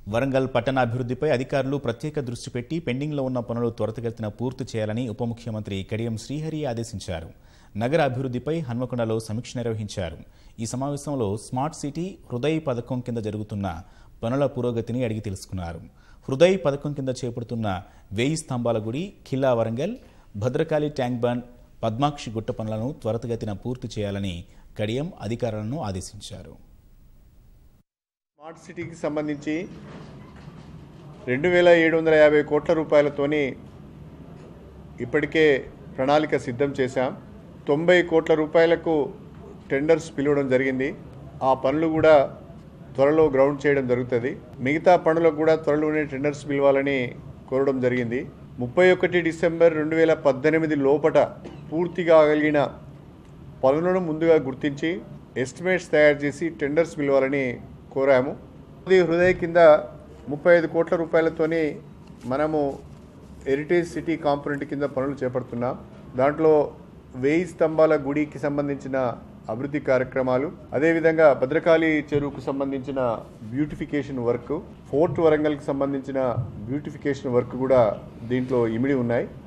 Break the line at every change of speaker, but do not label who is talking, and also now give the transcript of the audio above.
వరంగల్ పట్టణ అభివృద్ధిపై అధికారులు ప్రత్యేక దృష్టి పెట్టి పెండింగ్లో ఉన్న పనులు త్వరితగతిన పూర్తి చేయాలని ఉప ముఖ్యమంత్రి కడియం శ్రీహరి ఆదేశించారు నగర అభివృద్ధిపై హన్మకొండలో సమీక్ష నిర్వహించారు ఈ సమావేశంలో స్మార్ట్ సిటీ హృదయ్ పథకం కింద జరుగుతున్న పనుల పురోగతిని అడిగి తెలుసుకున్నారు హృదయ్ పథకం కింద చేపడుతున్న వేయి స్తంభాల గుడి ఖిల్లా వరంగల్ భద్రకాళి ట్యాంక్ బండ్ పద్మాక్షి గుట్ట పనులను త్వరితగతిన పూర్తి చేయాలని కడియం అధికారులను ఆదేశించారు
స్మార్ట్ సిటీకి సంబంధించి రెండు వేల ఏడు వందల యాభై కోట్ల రూపాయలతోని ఇప్పటికే ప్రణాళిక సిద్ధం చేశాం తొంభై కోట్ల రూపాయలకు టెండర్స్ పిలవడం జరిగింది ఆ పనులు కూడా త్వరలో గ్రౌండ్ చేయడం జరుగుతుంది మిగతా పనులకు కూడా త్వరలోనే టెండర్స్ పిలవాలని కోరడం జరిగింది ముప్పై ఒకటి డిసెంబర్ రెండు వేల పద్దెనిమిది లోపట పూర్తి కాగలిగిన పనులను ముందుగా గుర్తించి ఎస్టిమేట్స్ తయారు చేసి టెండర్స్ పిలవాలని కోరాము ఇది హృదయ కింద ముప్పై ఐదు కోట్ల రూపాయలతోని మనము హెరిటేజ్ సిటీ కాంపోనెంట్ కింద పనులు చేపడుతున్నాం దాంట్లో వేయి స్తంభాల గుడికి సంబంధించిన అభివృద్ధి కార్యక్రమాలు అదేవిధంగా భద్రకాళి చెరువుకు సంబంధించిన బ్యూటిఫికేషన్ వర్క్ ఫోర్ట్ వరంగల్కి సంబంధించిన బ్యూటిఫికేషన్ వర్క్ కూడా దీంట్లో ఇమిడి ఉన్నాయి